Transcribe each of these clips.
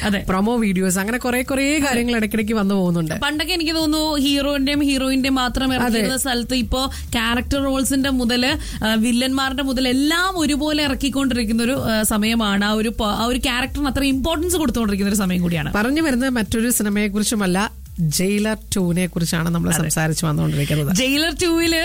അതെ. Promo videos അങ്ങനെ കുറെ കുറെ കാര്യങ്ങൾ ഇടയ്ക്കിടയ്ക്ക് വന്നു പോകുന്നുണ്ട് പണ്ടൊക്കെ എനിക്ക് തോന്നുന്നു ഹീറോന്റെയും ഹീറോയിന്റെയും മാത്രം ഇറക്കിയിരുന്ന സ്ഥലത്ത് ഇപ്പോ ക്യാരക്ടർ റോൾസിന്റെ മുതല് ആ, വില്ലന്മാരുടെ മുതൽ എല്ലാം ഒരുപോലെ ഇറക്കിക്കൊണ്ടിരിക്കുന്ന ഒരു ആ, സമയമാണ് ആ ഒരു പ- ആ ഒരു ക്യാരക്ടറിന് അത്ര ഇമ്പോർട്ടൻസ് കൊടുത്തുകൊണ്ടിരിക്കുന്ന ഒരു സമയം കൂടിയാണ് പറഞ്ഞു വരുന്നത് മറ്റൊരു സിനിമയെ കുറിച്ചുമല്ല ജയിലർ ടൂനെ കുറിച്ചാണ് നമ്മൾ സംസാരിച്ചു വന്നുകൊണ്ടിരിക്കുന്നത് ജയിലർ ടൂവില്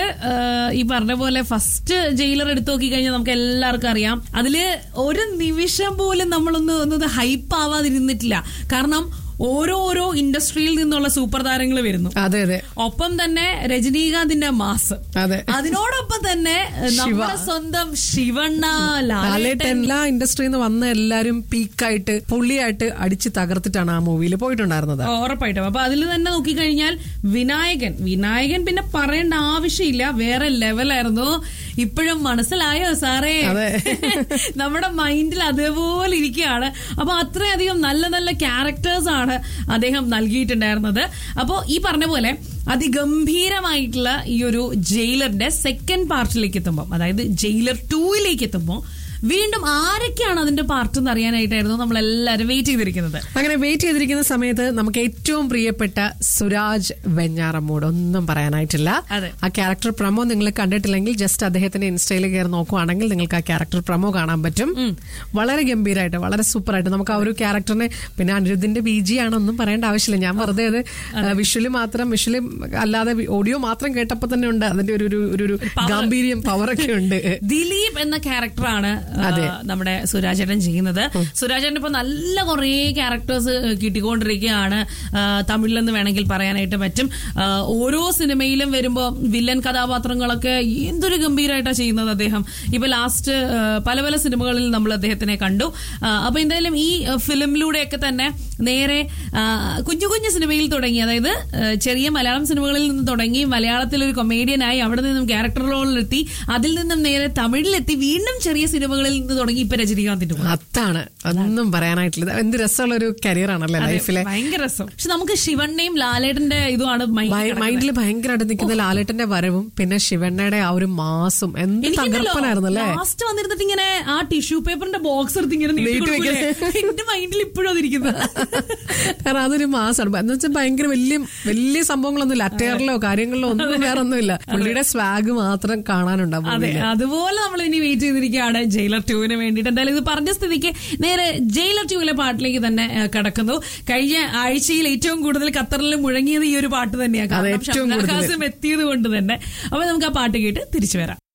ഈ പറഞ്ഞ പോലെ ഫസ്റ്റ് ജയിലർ എടുത്തു നോക്കി കഴിഞ്ഞാൽ നമുക്ക് എല്ലാവർക്കും അറിയാം അതില് ഒരു നിമിഷം പോലും നമ്മളൊന്ന് ഒന്ന് ഹൈപ്പ് ആവാതിരുന്നിട്ടില്ല കാരണം ഓരോരോ ഇൻഡസ്ട്രിയിൽ നിന്നുള്ള സൂപ്പർ താരങ്ങൾ വരുന്നു അതെ അതെ ഒപ്പം തന്നെ രജനീകാന്തിന്റെ മാസ് അതെ അതിനോടൊപ്പം തന്നെ നമ്മുടെ സ്വന്തം ശിവണ്ണ ലാലേട്ടൻ ലാലേട്ടൻ എല്ലാ ഇൻഡസ്ട്രിയിൽ നിന്ന് വന്ന എല്ലാരും പീക്കായിട്ട് പുള്ളിയായിട്ട് അടിച്ച് തകർത്തിട്ടാണ് ആ മൂവിയിൽ പോയിട്ടുണ്ടായിരുന്നത് ഉറപ്പായിട്ടും അപ്പൊ അതിൽ തന്നെ നോക്കിക്കഴിഞ്ഞാൽ വിനായകൻ വിനായകൻ പിന്നെ പറയേണ്ട ആവശ്യമില്ല വേറെ ലെവലായിരുന്നു ഇപ്പോഴും മനസ്സിലായോ സാറേ അതെ. നമ്മുടെ മൈൻഡിൽ അതേപോലെ ഇരിക്കുകയാണ് അപ്പൊ അത്രയധികം നല്ല നല്ല ക്യാരക്ടേഴ്സ് ആണ് അദ്ദേഹം നൽകിയിട്ടുണ്ടായിരുന്നത് അപ്പോൾ ഈ പറഞ്ഞ പോലെ അതിഗംഭീരമായിട്ടുള്ള ഈ ഒരു ജയിലറിന്റെ സെക്കൻഡ് പാർട്ടിലേക്ക് എത്തുമ്പോൾ അതായത് ജയിലർ ടൂയിലേക്ക് എത്തുമ്പോൾ വീണ്ടും ആരൊക്കെയാണ് അതിന്റെ പാർട്ട് എന്ന് അറിയാനായിട്ടായിരുന്നു നമ്മൾ എല്ലാവരും വെയിറ്റ് ചെയ്തിരിക്കുന്നത് അങ്ങനെ വെയിറ്റ് ചെയ്തിരിക്കുന്ന സമയത്ത് നമുക്ക് ഏറ്റവും പ്രിയപ്പെട്ട സുരാജ് വെഞ്ഞാറമ്മൂട് ഒന്നും പറയാനായിട്ടില്ല അതെ. ആ ക്യാരക്ടർ പ്രമോ നിങ്ങൾ കണ്ടിട്ടില്ലെങ്കിൽ ജസ്റ്റ് അദ്ദേഹത്തിന്റെ ഇൻസ്റ്റയിൽ കയറി നോക്കുവാണെങ്കിൽ നിങ്ങൾക്ക് ആ ക്യാരക്ടർ പ്രമോ കാണാൻ പറ്റും വളരെ ഗംഭീരമായിട്ട് വളരെ സൂപ്പർ ആയിട്ട് നമുക്ക് ആ ഒരു ക്യാരക്ടറിനെ പിന്നെ അനിരുദ്ധിന്റെ ബി ജി ആണൊന്നും പറയേണ്ട ആവശ്യമില്ല ഞാൻ വെറുതെ അത് വിഷ്വലി മാത്രം വിഷ്വലി അല്ലാതെ ഓഡിയോ മാത്രം കേട്ടപ്പോ തന്നെ ഉണ്ട് അതിന്റെ ഒരു ഒരു- ഒരു ഒരു ഗാംഭീര്യം പവറൊക്കെ ഉണ്ട് ദിലീപ് എന്ന ക്യാരക്ടറാണ് ആ, നമ്മുടെ സുരാജേട്ടൻ ചെയ്യുന്നത് സുരാജേട്ടൻ ഇപ്പൊ നല്ല കുറേ ക്യാരക്ടേഴ്സ് കിട്ടിക്കൊണ്ടിരിക്കുകയാണ് ആ, തമിഴിലെന്ന് വേണമെങ്കിൽ പറയാനായിട്ട് പറ്റും ആ, ഓരോ സിനിമയിലും വരുമ്പോ വില്ലൻ കഥാപാത്രങ്ങളൊക്കെ എന്തൊരു ഗംഭീരമായിട്ടാണ് ചെയ്യുന്നത് അദ്ദേഹം ഇപ്പൊ ലാസ്റ്റ് പല പല സിനിമകളിൽ നമ്മൾ അദ്ദേഹത്തിനെ കണ്ടു ആ, അപ്പൊ എന്തായാലും ഈ ഫിലിമിലൂടെയൊക്കെ തന്നെ നേരെ ആ, കുഞ്ഞു കുഞ്ഞു സിനിമയിൽ തുടങ്ങി അതായത് ആ, ചെറിയ മലയാളം സിനിമകളിൽ നിന്ന് തുടങ്ങി മലയാളത്തിൽ ഒരു കൊമേഡിയനായി അവിടെ നിന്നും ക്യാരക്ടർ റോളിലെത്തി അതിൽ നിന്നും നേരെ തമിഴിലെത്തി വീണ്ടും ചെറിയ സിനിമകളിൽ നിന്ന് തുടങ്ങി ഇപ്പൊ രജനീകാന്തിന്റെ കൂടെ. അതാണ് ഒന്നും പറയാനായിട്ടില്ല എന്ത് രസമുള്ള ഒരു കരിയർ ആണല്ലേ ലൈഫിലെ ഭയങ്കര രസം പക്ഷെ നമുക്ക് ശിവണ്ണയും ലാലേട്ടന്റെ ഇതുമാണ് മൈൻഡിൽ മൈൻഡിൽ ഭയങ്കരമായിട്ട് നിൽക്കുന്ന ലാലേട്ടന്റെ വരവും പിന്നെ ശിവണ്ണയുടെ ആ ഒരു മാസും എന്ത് തകർപ്പനായിരുന്നു അല്ലേ ലാസ്റ്റ് വന്നിരുന്നിട്ട് ഇങ്ങനെ ആ ടിഷ്യൂ പേപ്പറിന്റെ ബോക്സ് എടുത്ത് ഇങ്ങനെ നീട്ടി നീട്ടി കൊടുക്കൂലേ? എന്റെ മൈൻഡിൽ ഇപ്പോഴും അതിരിക്കുന്നത് കാരണം അതൊരു മാസമാണ് എന്ന് വെച്ചാൽ ഭയങ്കര വലിയ വലിയ സംഭവങ്ങളൊന്നും ഇല്ല അറ്റയറിലോ കാര്യങ്ങളിലോ ഒന്നും വേറെ ഒന്നുമില്ല പുള്ളിയുടെ സ്വാഗ് മാത്രം കാണാനുണ്ടാവും അതെ അതുപോലെ നമ്മൾ ഇനി വെയിറ്റ് ചെയ്തിരിക്കുകയാണ് ജയിലർ ടൂവിന് വേണ്ടിയിട്ട് എന്തായാലും ഇത് പറഞ്ഞ സ്ഥിതിക്ക് നേരെ ജയിലർ ടൂവിലെ പാട്ടിലേക്ക് തന്നെ ഏഹ്, കടക്കുന്നു കഴിഞ്ഞ ആഴ്ചയിൽ ഏറ്റവും കൂടുതൽ ഖത്തറിൽ മുഴങ്ങിയത് ഈ ഒരു പാട്ട് തന്നെയാണ് അതെ, കാരണം ഏറ്റവും ഷംനാ കൂടുതൽ. ഖാസിം എത്തിയത് കൊണ്ട് തന്നെ അപ്പൊ നമുക്ക് ആ പാട്ട് കേട്ട് തിരിച്ചു വരാം